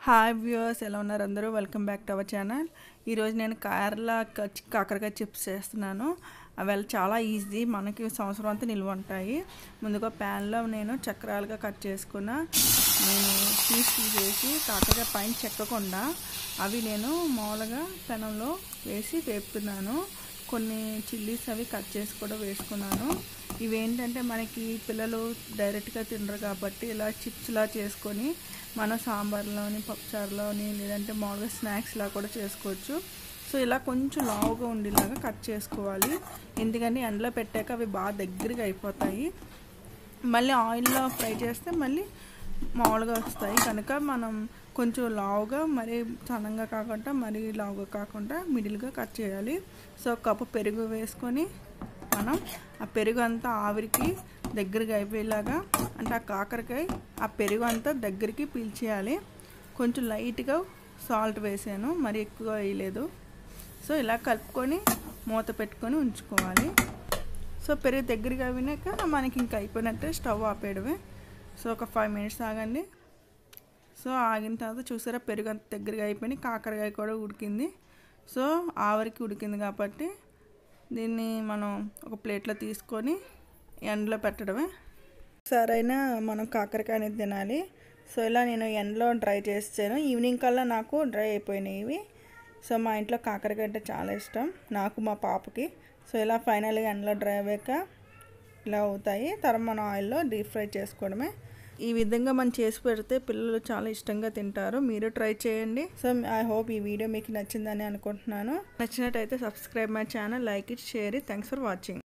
hi viewers ఎలా ఉన్నారు అందరూ welcome back to our channel ఈరోజు నేను కేరళ క- కాకరకాయ చిప్స్ చేస్తున్నాను అవి అలా చాలా ఈజీ మనకి సంవత్సరం అంతా నిల్వ ఉంటాయి ముందుగా ప్యాన్లో నేను చక్రాలుగా కట్ చేసుకున్న నేను పీసులు చేసి కాకరకాయ పైన చెక్కకుండా అవి నేను మామూలుగా పెనంలో వేసి వేపుతున్నాను కొన్ని చిల్లీస్ అవి కట్ చేసి కూడా వేసుకున్నాను ఇవేంటంటే మనకి పిల్లలు డైరెక్ట్గా తినరు కాబట్టి ఇలా చిప్స్లా చేసుకొని మన సాంబార్లోని పప్పుచారులోని లేదంటే మామూలుగా స్నాక్స్లా కూడా చేసుకోవచ్చు సో ఇలా కొంచెం లావుగా ఉండేలాగా కట్ చేసుకోవాలి ఎందుకంటే ఎండలో పెట్టాక అవి బాగా దగ్గరగా అయిపోతాయి మళ్ళీ ఆయిల్లో ఫ్రై చేస్తే మళ్ళీ మామూలుగా వస్తాయి కనుక మనం కొంచెం లావుగా మరీ సన్నంగా కాకుండా మరీ లావుగా కాకుండా మిడిల్గా కట్ చేయాలి సో కప్పు పెరుగు వేసుకొని మనం ఆ పెరుగు అంతా ఆవిరికి దగ్గరగా అయిపోయేలాగా అంటే ఆ కాకరకాయ ఆ పెరుగు అంతా దగ్గరికి పీల్చేయాలి కొంచెం లైట్గా సాల్ట్ వేసాను మరి ఎక్కువ వేయలేదు సో ఇలా కలుపుకొని మూత పెట్టుకొని ఉంచుకోవాలి సో పెరుగు దగ్గరగా వినాక మనకి ఇంకా అయిపోయినట్టే స్టవ్ ఆపేయడమే సో ఒక ఫైవ్ మినిట్స్ ఆగండి సో ఆగిన తర్వాత చూసారా పెరుగు అంత దగ్గరగా అయిపోయి కాకరకాయ కూడా ఉడికింది సో ఆవరికి ఉడికింది కాబట్టి దీన్ని మనం ఒక ప్లేట్లో తీసుకొని ఎండలో పెట్టడమే సరైన మనం కాకరకాయ అనేది తినాలి సో ఇలా నేను ఎండలో డ్రై చేసాను ఈవినింగ్ కల్లా నాకు డ్రై అయిపోయినాయి ఇవి సో మా ఇంట్లో కాకరకాయ అంటే చాలా ఇష్టం నాకు మా పాపకి సో ఇలా ఫైనల్గా ఎండలో డ్రై అయ్యాక ఇలా అవుతాయి తర్వాత మనం ఆయిల్లో డీప్ ఫ్రై చేసుకోవడమే ఈ విధంగా మనం చేసి పెడితే పిల్లలు చాలా ఇష్టంగా తింటారు మీరు ట్రై చేయండి సో ఐ హోప్ ఈ వీడియో మీకు నచ్చిందని అనుకుంటున్నాను నచ్చినట్టయితే subscribe my channel like it share it thanks for watching